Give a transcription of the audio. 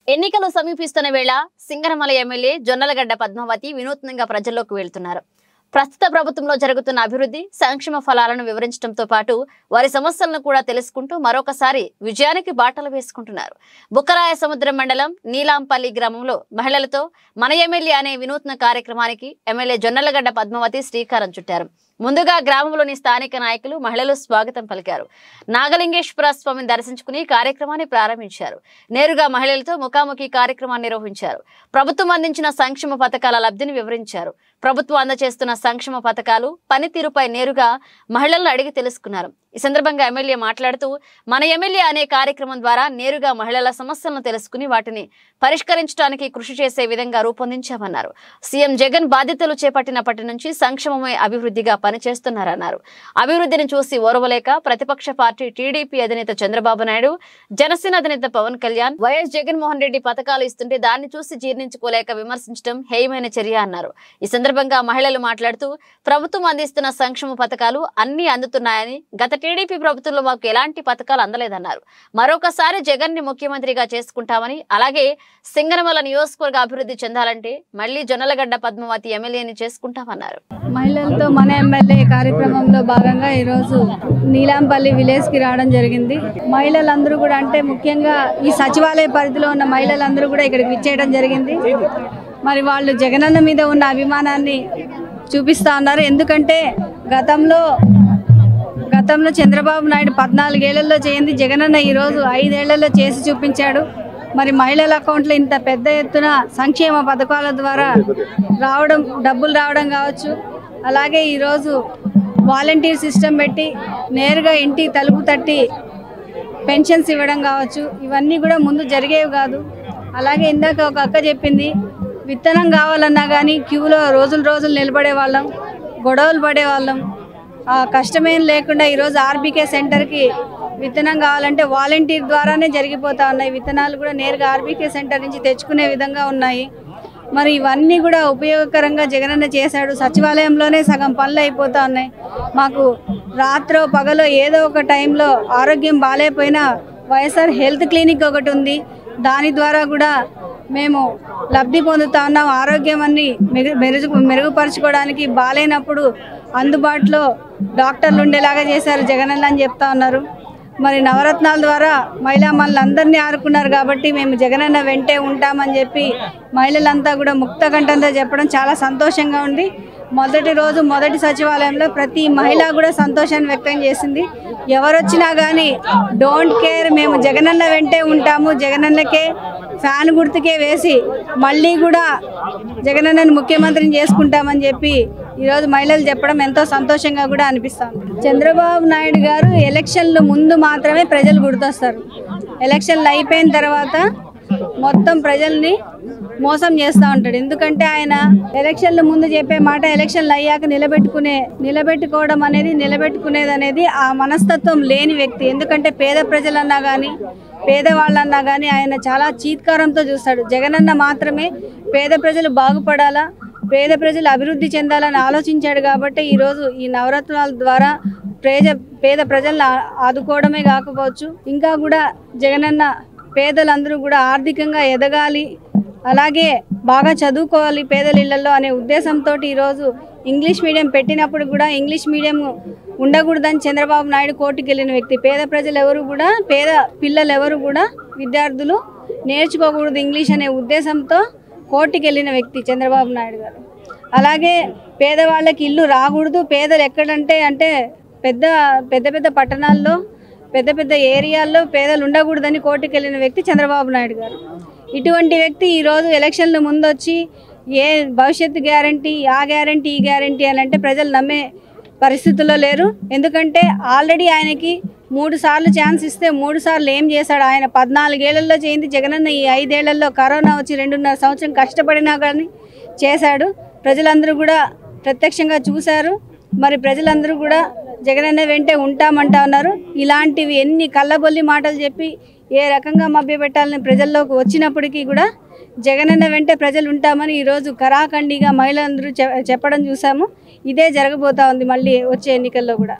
ఎన్నికలు సమీపిస్తున్న వేళ సింగరమల ఎమ్మెల్యే జొన్నలగడ్డ పద్మావతి వినూత్నంగా ప్రజల్లోకి వెళ్తున్నారు ప్రస్తుత ప్రభుత్వంలో జరుగుతున్న అభివృద్ధి సంక్షేమ ఫలాలను వివరించడంతో పాటు వారి సమస్యలను కూడా తెలుసుకుంటూ మరొకసారి విజయానికి బాటలు వేసుకుంటున్నారు బుక్కరాయ సముద్రం మండలం నీలాంపల్లి గ్రామంలో మహిళలతో మన ఎమ్మెల్యే అనే వినూత్న కార్యక్రమానికి ఎమ్మెల్యే జొన్నలగడ్డ పద్మావతి శ్రీకారం చుట్టారు ముందుగా గ్రామంలోని స్థానిక నాయకులు మహిళలు స్వాగతం పలికారు నాగలింగేశ్వర స్వామిని దర్శించుకుని కార్యక్రమాన్ని ప్రారంభించారు నేరుగా మహిళలతో ముఖాముఖి కార్యక్రమాన్ని నిర్వహించారు ప్రభుత్వం అందించిన సంక్షేమ పథకాల లబ్ధిని వివరించారు ప్రభుత్వం అందజేస్తున్న సంక్షేమ పథకాలు పనితీరుపై నేరుగా మహిళలను అడిగి తెలుసుకున్నారు ఈ సందర్భంగా ఎమ్మెల్యే మాట్లాడుతూ మన ఎమ్మెల్యే అనే కార్యక్రమం ద్వారా నేరుగా మహిళల సమస్యలను తెలుసుకుని వాటిని పరిష్కరించడానికి కృషి చేసే విధంగా రూపొందించామన్నారు సీఎం జగన్ బాధ్యతలు చేపట్టినప్పటి నుంచి సంక్షేమమే అభివృద్ధిగా పనిచేస్తున్నారన్నారు అభివృద్ధిని చూసి ఓర్వలేక ప్రతిపక్ష పార్టీ టీడీపీ అధినేత చంద్రబాబు నాయుడు జనసేన అధినేత పవన్ కళ్యాణ్ వైఎస్ జగన్మోహన్ రెడ్డి పథకాలు ఇస్తుంటే దాన్ని చూసి జీర్ణించుకోలేక విమర్శించడం హేయమైన చర్య అన్నారు ఈ సందర్భంగా మహిళలు మాట్లాడుతూ ప్రభుత్వం అందిస్తున్న సంక్షేమ పథకాలు అన్ని అందుతున్నాయని గత టీడీపీ ప్రభుత్వంలో మాకు ఎలాంటి పథకాలు అందలేదన్నారు మరొకసారి జగన్ ని ముఖ్యమంత్రిగా చేసుకుంటామని అలాగే సింగనమల నియోజకవర్గ అభివృద్ధి చెందాలంటే మళ్లీ జొన్నలగడ్డ పద్మావతి ఎమ్మెల్యేని చేసుకుంటామన్నారు మహిళలతో మన ఎమ్మెల్యే కార్యక్రమంలో భాగంగా ఈరోజు నీలాంపల్లి విలేజ్కి రావడం జరిగింది మహిళలందరూ కూడా అంటే ముఖ్యంగా ఈ సచివాలయ పరిధిలో ఉన్న మహిళలందరూ కూడా ఇక్కడికి విచ్చేయడం జరిగింది మరి వాళ్ళు జగనన్న మీద ఉన్న అభిమానాన్ని చూపిస్తా ఉన్నారు ఎందుకంటే గతంలో గతంలో చంద్రబాబు నాయుడు పద్నాలుగేళ్లలో చేయింది జగనన్న ఈరోజు ఐదేళ్లలో చేసి చూపించాడు మరి మహిళల అకౌంట్లో ఇంత పెద్ద ఎత్తున సంక్షేమ పథకాల ద్వారా రావడం డబ్బులు రావడం కావచ్చు అలాగే ఈరోజు వాలంటీర్ సిస్టమ్ పెట్టి నేరుగా ఇంటి తలుపు తట్టి పెన్షన్స్ ఇవ్వడం కావచ్చు ఇవన్నీ కూడా ముందు జరిగేవి కాదు అలాగే ఇందాక ఒక అక్క చెప్పింది విత్తనం కావాలన్నా కానీ క్యూలో రోజులు రోజులు నిలబడే వాళ్ళం గొడవలు పడేవాళ్ళం ఆ కష్టమేం లేకుండా ఈరోజు ఆర్బీకే సెంటర్కి విత్తనం కావాలంటే వాలంటీర్ ద్వారానే జరిగిపోతా ఉన్నాయి విత్తనాలు కూడా నేరుగా ఆర్బీకే సెంటర్ నుంచి తెచ్చుకునే విధంగా ఉన్నాయి మరి ఇవన్నీ కూడా ఉపయోగకరంగా జగనన్న చేశాడు సచివాలయంలోనే సగం పనులు అయిపోతా ఉన్నాయి మాకు రాత్రో పగలో ఏదో ఒక టైంలో ఆరోగ్యం బాగాలేకపోయినా వైఎస్ఆర్ హెల్త్ క్లినిక్ ఒకటి ఉంది దాని ద్వారా కూడా మేము లబ్ధి పొందుతా ఉన్నాం ఆరోగ్యం అన్ని మెరుగు మెరుగు మెరుగుపరచుకోవడానికి బాగాలేనప్పుడు అందుబాటులో డాక్టర్లు ఉండేలాగా చేశారు జగనన్న అని చెప్తా ఉన్నారు మరి నవరత్నాల ద్వారా మహిళా మనులందరినీ ఆరుకున్నారు కాబట్టి మేము జగనన్న వెంటే ఉంటామని చెప్పి మహిళలంతా కూడా ముక్త కంఠంతో చెప్పడం చాలా సంతోషంగా ఉంది మొదటి రోజు మొదటి సచివాలయంలో ప్రతి మహిళ కూడా సంతోషాన్ని వ్యక్తం చేసింది ఎవరు వచ్చినా కానీ డోంట్ కేర్ మేము జగనన్న వెంటే ఉంటాము జగనన్నకే ఫ్యాన్ గుర్తుకే వేసి మళ్ళీ కూడా జగనన్నను ముఖ్యమంత్రిని చేసుకుంటామని చెప్పి ఈరోజు మహిళలు చెప్పడం ఎంతో సంతోషంగా కూడా అనిపిస్తుంది చంద్రబాబు నాయుడు గారు ఎలక్షన్లు ముందు మాత్రమే ప్రజలు గుర్తొస్తారు ఎలక్షన్లు అయిపోయిన తర్వాత మొత్తం ప్రజల్ని మోసం చేస్తూ ఉంటాడు ఎందుకంటే ఆయన ఎలక్షన్ల ముందు చెప్పే మాట ఎలక్షన్లు అయ్యాక నిలబెట్టుకునే నిలబెట్టుకోవడం అనేది నిలబెట్టుకునేది అనేది ఆ మనస్తత్వం లేని వ్యక్తి ఎందుకంటే పేద ప్రజలన్నా కానీ పేదవాళ్ళన్నా కానీ ఆయన చాలా చీత్కారంతో చూస్తాడు జగనన్న మాత్రమే పేద ప్రజలు బాగుపడాలా పేద ప్రజలు అభివృద్ధి చెందాలని ఆలోచించాడు కాబట్టి ఈరోజు ఈ నవరత్నాల ద్వారా పేద పేద ప్రజలను ఆ- ఆదుకోవడమే కాకపోవచ్చు ఇంకా కూడా జగనన్న పేదలందరూ కూడా ఆర్థికంగా ఎదగాలి అలాగే బాగా చదువుకోవాలి పేదల ఇళ్లలో అనే ఉద్దేశంతో ఈరోజు ఇంగ్లీష్ మీడియం పెట్టినప్పుడు కూడా ఇంగ్లీష్ మీడియం ఉండకూడదని చంద్రబాబు నాయుడు కోర్టుకు వెళ్ళిన వ్యక్తి పేద ప్రజలు ఎవరు కూడా పేద పిల్లలు ఎవరు కూడా విద్యార్థులు నేర్చుకోకూడదు ఇంగ్లీష్ అనే ఉద్దేశంతో కోర్టుకు వెళ్ళిన వ్యక్తి చంద్రబాబు నాయుడు గారు అలాగే పేదవాళ్ళకి ఇల్లు రాకూడదు పేదలు ఎక్కడంటే అంటే పెద్ద పెద్ద పెద్ద పట్టణాల్లో పెద్ద పెద్ద ఏరియాల్లో పేదలు ఉండకూడదని కోర్టుకు వెళ్ళిన వ్యక్తి చంద్రబాబు నాయుడు గారు ఇటువంటి వ్యక్తి ఈరోజు ఎలక్షన్ల ముందు వచ్చి ఏ భవిష్యత్తు గ్యారంటీ ఆ గ్యారంటీ ఈ గ్యారంటీ అని అంటే ప్రజలు నమ్మే పరిస్థితుల్లో లేరు ఎందుకంటే ఆల్రెడీ ఆయనకి మూడు సార్లు ఛాన్స్ ఇస్తే మూడు సార్లు ఏం చేశాడు ఆయన పద్నాలుగేళ్లలో చేయింది జగనన్న ఈ ఐదేళ్లలో కరోనా వచ్చి రెండున్నర సంవత్సరం కష్టపడినా కానీ చేశాడు ప్రజలందరూ కూడా ప్రత్యక్షంగా చూశారు మరి ప్రజలందరూ కూడా జగనన్న వెంటే ఉంటామంటా ఉన్నారు ఇలాంటివి ఎన్ని కళ్ళబొల్లి మాటలు చెప్పి ఏ రకంగా మభ్యపెట్టాలని ప్రజల్లోకి వచ్చినప్పటికీ కూడా జగనన్న వెంటే ప్రజలు ఉంటామని ఈరోజు కరాఖండిగా మహిళలందరూ చె- చెప్పడం చూసాము ఇదే జరగబోతా ఉంది మళ్ళీ వచ్చే ఎన్నికల్లో కూడా